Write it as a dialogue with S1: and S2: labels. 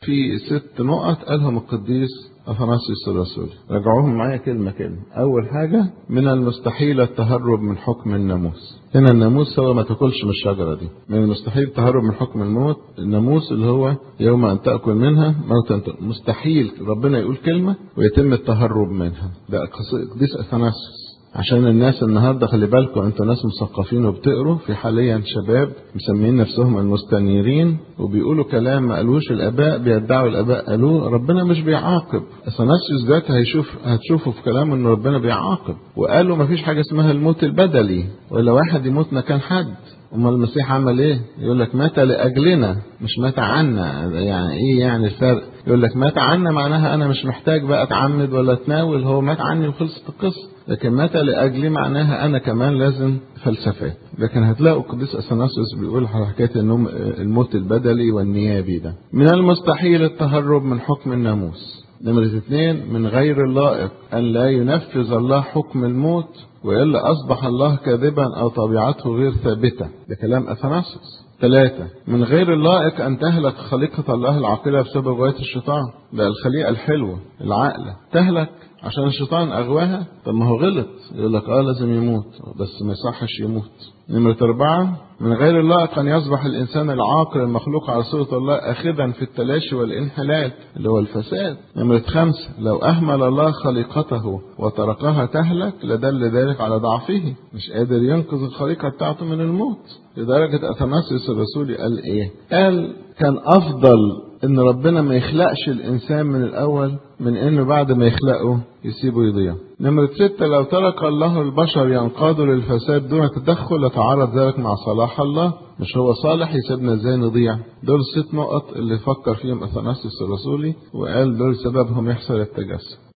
S1: في ست نقط قالهم القديس أثناسيوس الرسول رجعوهم معايا كلمة كلمة أول حاجة من المستحيل التهرب من حكم الناموس هنا الناموس هو ما تاكلش من الشجرة دي من المستحيل التهرب من حكم الموت الناموس اللي هو يوم أن تأكل منها موتا مستحيل ربنا يقول كلمة ويتم التهرب منها ده قديس أثناسيوس عشان الناس النهارده خلي بالكم انتوا ناس مثقفين وبتقروا في حاليا شباب مسمين نفسهم المستنيرين وبيقولوا كلام ما قالوش الاباء بيدعوا الاباء قالوه ربنا مش بيعاقب اثناسيوس ذات هيشوف هتشوفوا في كلامه ان ربنا بيعاقب وقالوا ما فيش حاجه اسمها الموت البدلي ولا واحد يموت مكان حد امال المسيح عمل ايه يقول لك مات لاجلنا مش مات عنا يعني ايه يعني الفرق يقول لك مات عنا معناها انا مش محتاج بقى اتعمد ولا اتناول هو مات عني وخلصت القصه لكن مات لاجلي معناها انا كمان لازم فلسفات لكن هتلاقوا القديس اثناسيوس بيقول على حكايه النوم الموت البدلي والنيابي ده من المستحيل التهرب من حكم الناموس نمرة اثنين من غير اللائق أن لا ينفذ الله حكم الموت وإلا أصبح الله كاذبا أو طبيعته غير ثابتة ده كلام أثناسيوس ثلاثة من غير اللائق أن تهلك خليقة الله العاقلة بسبب غواية الشيطان ده الخليقة الحلوة العاقلة تهلك عشان الشيطان أغواها طب ما هو غلط يقول لك اه لازم يموت بس ما يصحش يموت نمرة أربعة من غير اللائق أن يصبح الإنسان العاقل المخلوق على صورة الله أخذا في التلاشي والانحلال اللي هو الفساد نمرة خمسة لو أهمل الله خليقته وتركها تهلك لدل ذلك على ضعفه مش قادر ينقذ الخليقة بتاعته من الموت لدرجة أثناسيوس الرسولي قال إيه قال كان أفضل ان ربنا ما يخلقش الانسان من الاول من انه بعد ما يخلقه يسيبه يضيع نمرة ستة لو ترك الله البشر ينقادوا للفساد دون تدخل لتعارض ذلك مع صلاح الله مش هو صالح يسيبنا ازاي نضيع دول ست نقط اللي فكر فيهم اثناسيوس الرسولي وقال دول سببهم يحصل التجسد